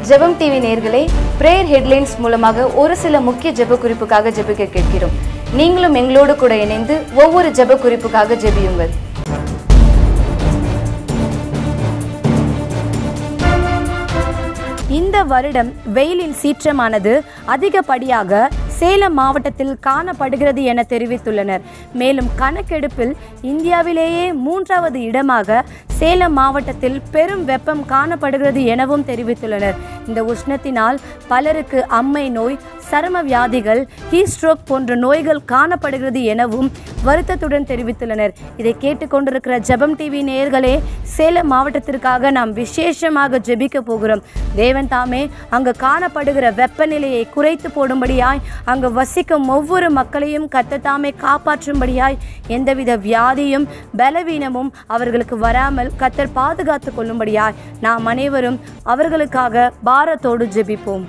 ஜெபம் டிவி நேர்களே prayer headlines மூலமாக ஒரு சில முக்கிய ஜெப குறிப்புக்காக ஜெபிக்க கேட்கிறோம் நீங்களும் எங்களோடு கூட இணைந்து ஒவ்வொரு ஜெப குறிப்புக்காக ஜெபியுங்கள் இந்த வருடம் வெயிலின் சீற்றமானது அதிகப்படியாக சேலம் மாவட்டத்தில் காணப்படுகிறது என தெரிவித்துள்ளனர் மேலும் கணக்கெடுப்பில் இந்தியாவிலேயே மூன்றாவது இடமாக சேலம் மாவட்டத்தில் பெரும் வெப்பம் காணப்படுகிறது எனவும் தெரிவித்துள்ளனர் இந்த உஷ்ணத்தினால் பலருக்கு அம்மை நோய் சரும வியாதிகள் ஹீட் ஸ்ட்ரோக் போன்ற நோய்கள் காணப்படுகிறது எனவும் வருத்தத்துடன் தெரிவித்துள்ளனர் இதை கேட்டுக்கொண்டிருக்கிற ஜெபம் டிவி நேயர்களே சேலம் மாவட்டத்திற்காக நாம் விசேஷமாக ஜெபிக்க போகிறோம் தேவன் தாமே அங்கு காணப்படுகிற வெப்பநிலையை குறைத்து போடும்படியாய் அங்கு வசிக்கும் ஒவ்வொரு மக்களையும் கத்தத்தாமே காப்பாற்றும்படியாய் எந்தவித வியாதியும் பலவீனமும் அவர்களுக்கு வராமல் கத்தர் பாதுகாத்து கொள்ளும்படியாய் நாம் அனைவரும் அவர்களுக்காக பாரத்தோடு ஜெபிப்போம்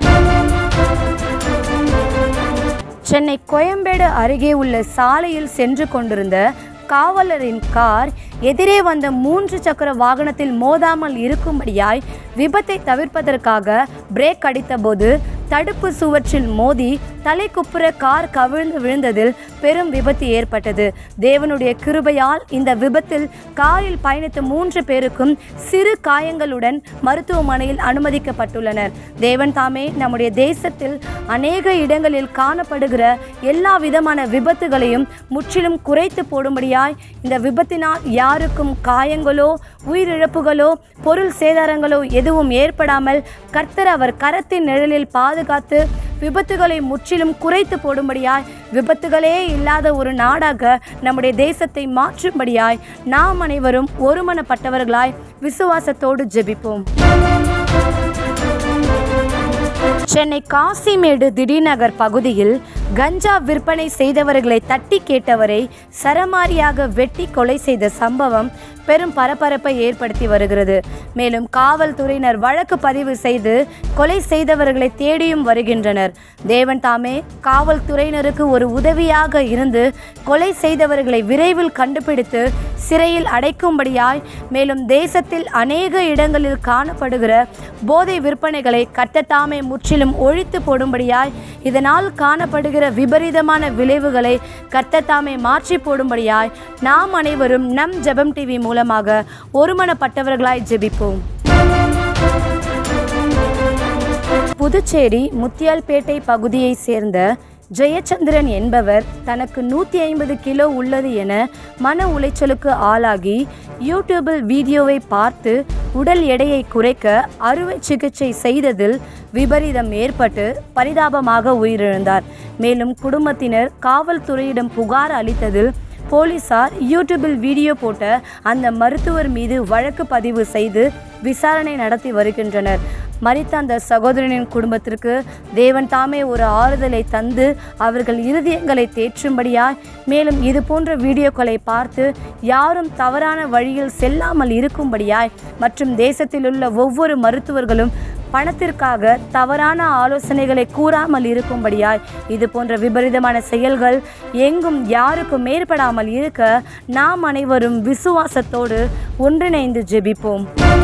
சென்னை கோயம்பேடு அருகே உள்ள சாலையில் சென்று கொண்டிருந்த காவலரின் கார் எதிரே வந்த மூன்று சக்கர வாகனத்தில் மோதாமல் இருக்கும்படியாய் விபத்தை தவிர்ப்பதற்காக பிரேக் அடித்தபோது தடுப்பு சுவற்றில் மோதி தலைக்குப்புற கார் கவிழ்ந்து விழுந்ததில் பெரும் விபத்து ஏற்பட்டது தேவனுடைய கிருபையால் இந்த விபத்தில் காரில் பயணித்த மூன்று பேருக்கும் சிறு காயங்களுடன் மருத்துவமனையில் அனுமதிக்கப்பட்டுள்ளனர் தேவன் தாமே நம்முடைய தேசத்தில் அநேக இடங்களில் காணப்படுகிற எல்லா விதமான விபத்துகளையும் முற்றிலும் குறைத்து போடும்படியாய் இந்த விபத்தினால் யாருக்கும் காயங்களோ உயிரிழப்புகளோ பொருள் சேதாரங்களோ எதுவும் ஏற்படாமல் கர்த்தர் அவர் கரத்தின் நிழலில் பாதுகாத்து விபத்துகளை முற்றிலும் குறைத்து போடும்படியாய் விபத்துகளே இல்லாத ஒரு நாடாக நம்முடைய தேசத்தை மாற்றும்படியாய் நாம் அனைவரும் ஒருமனப்பட்டவர்களாய் விசுவாசத்தோடு ஜெபிப்போம் சென்னை காசிமேடு திடீநகர் பகுதியில் கஞ்சா விற்பனை செய்தவர்களை தட்டி கேட்டவரை சரமாரியாக வெட்டி கொலை செய்த சம்பவம் பெரும் பரபரப்பை ஏற்படுத்தி வருகிறது மேலும் காவல்துறையினர் வழக்கு பதிவு செய்து கொலை செய்தவர்களை தேடியும் வருகின்றனர் தேவன் தாமே காவல்துறையினருக்கு ஒரு உதவியாக இருந்து கொலை செய்தவர்களை விரைவில் கண்டுபிடித்து சிறையில் அடைக்கும்படியாய் மேலும் தேசத்தில் அநேக இடங்களில் காணப்படுகிற போதை விற்பனைகளை கட்டத்தாமே முற்றிலும் ஒழித்து போடும்படியாய் இதனால் காணப்படுகிற விபரீதமான விளைவுகளை கர்த்தத்தாமே மாற்றி போடும்படியாய் நாம் அனைவரும் நம் ஜெபம் டிவி மூலமாக ஒருமனப்பட்டவர்களாய் ஜெபிப்போம் புதுச்சேரி முத்தியால்பேட்டை பகுதியைச் சேர்ந்த ஜெயச்சந்திரன் என்பவர் தனக்கு நூற்றி ஐம்பது கிலோ உள்ளது என மன உளைச்சலுக்கு ஆளாகி யூடியூபில் வீடியோவை பார்த்து உடல் எடையை குறைக்க அறுவை சிகிச்சை செய்ததில் விபரீதம் ஏற்பட்டு பரிதாபமாக உயிரிழந்தார் மேலும் குடும்பத்தினர் காவல்துறையிடம் புகார் அளித்ததில் போலீசார் யூடியூபில் வீடியோ போட்ட அந்த மருத்துவர் மீது வழக்கு பதிவு செய்து விசாரணை நடத்தி வருகின்றனர் மரித்த அந்த சகோதரனின் குடும்பத்திற்கு தேவன் தாமே ஒரு ஆறுதலை தந்து அவர்கள் இருதயங்களை தேற்றும்படியாய் மேலும் இது போன்ற வீடியோக்களை பார்த்து யாரும் தவறான வழியில் செல்லாமல் இருக்கும்படியாய் மற்றும் தேசத்திலுள்ள ஒவ்வொரு மருத்துவர்களும் பணத்திற்காக தவறான ஆலோசனைகளை கூறாமல் இருக்கும்படியாய் இது போன்ற விபரீதமான செயல்கள் எங்கும் யாருக்கும் ஏற்படாமல் இருக்க நாம் அனைவரும் விசுவாசத்தோடு ஒன்றிணைந்து ஜெபிப்போம்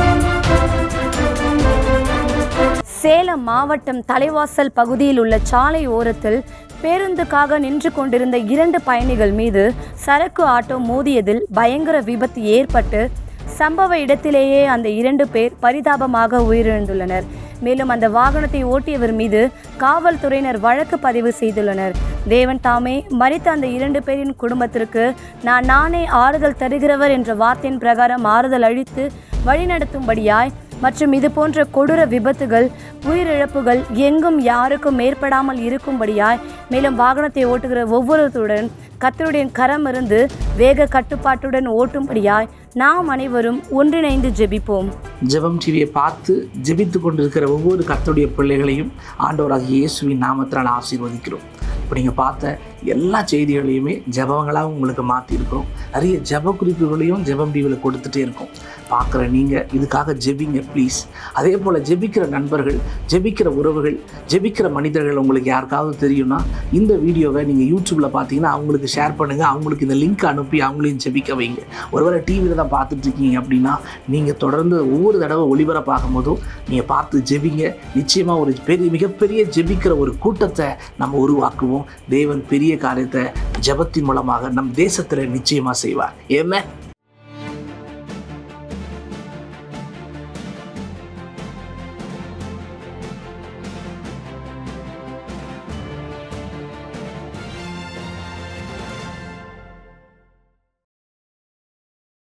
சேலம் மாவட்டம் தலைவாசல் பகுதியில் உள்ள சாலை ஓரத்தில் பேருந்துக்காக நின்று கொண்டிருந்த இரண்டு பயணிகள் மீது சரக்கு ஆட்டோ மோதியதில் பயங்கர விபத்து ஏற்பட்டு சம்பவ இடத்திலேயே அந்த இரண்டு பேர் பரிதாபமாக உயிரிழந்துள்ளனர் மேலும் அந்த வாகனத்தை ஓட்டியவர் மீது காவல்துறையினர் வழக்கு பதிவு செய்துள்ளனர் தேவன் தாமே மறித்த அந்த இரண்டு பேரின் குடும்பத்திற்கு நான் நானே ஆறுதல் தருகிறவர் என்ற வார்த்தையின் பிரகாரம் ஆறுதல் அளித்து வழிநடத்தும்படியாய் மற்றும் இது போன்ற கொடூர விபத்துகள் உயிரிழப்புகள் எங்கும் யாருக்கும் ஏற்படாமல் இருக்கும்படியாய் மேலும் வாகனத்தை ஓட்டுகிற ஒவ்வொருத்தருடன் கத்தருடைய கரம் இருந்து வேக கட்டுப்பாட்டுடன் ஓட்டும்படியாய் நாம் அனைவரும் ஒன்றிணைந்து ஜெபிப்போம் ஜெபம் டிவியை பார்த்து ஜெபித்து கொண்டிருக்கிற ஒவ்வொரு கர்த்தருடைய பிள்ளைகளையும் ஆண்டவராகிய இயேசுவின் நாமத்தினால் ஆசீர்வதிக்கிறோம் இப்போ நீங்கள் பார்த்த எல்லா செய்திகளையுமே ஜெபங்களாக உங்களுக்கு மாற்றிருக்கிறோம் நிறைய ஜெப குறிப்புகளையும் ஜெபம் டிவியில் கொடுத்துட்டே இருக்கோம் பார்க்குற நீங்கள் இதுக்காக ஜெபிங்க ப்ளீஸ் அதே போல் ஜெபிக்கிற நண்பர்கள் ஜெபிக்கிற உறவுகள் ஜெபிக்கிற மனிதர்கள் உங்களுக்கு யாருக்காவது தெரியும்னா இந்த வீடியோவை நீங்கள் யூடியூப்பில் பார்த்தீங்கன்னா அவங்களுக்கு ஷேர் பண்ணுங்கள் அவங்களுக்கு இந்த லிங்க் அனுப்பி அவங்களையும் ஜெபிக்க வைங்க ஒருவேளை டிவியில் தான் பார்த்துட்டு இருக்கீங்க அப்படின்னா நீங்கள் தொடர்ந்து ஒவ்வொரு தடவை ஒளிபரப்பாகும் போதும் நீங்கள் பார்த்து ஜெபிங்க நிச்சயமாக ஒரு பெரிய மிகப்பெரிய ஜெபிக்கிற ஒரு கூட்டத்தை நம்ம உருவாக்குவோம் தேவன் பெரிய காரியத்தை ஜெபத்தின் மூலமாக நம் தேசத்தில் நிச்சயமாக செய்வார் ஏமே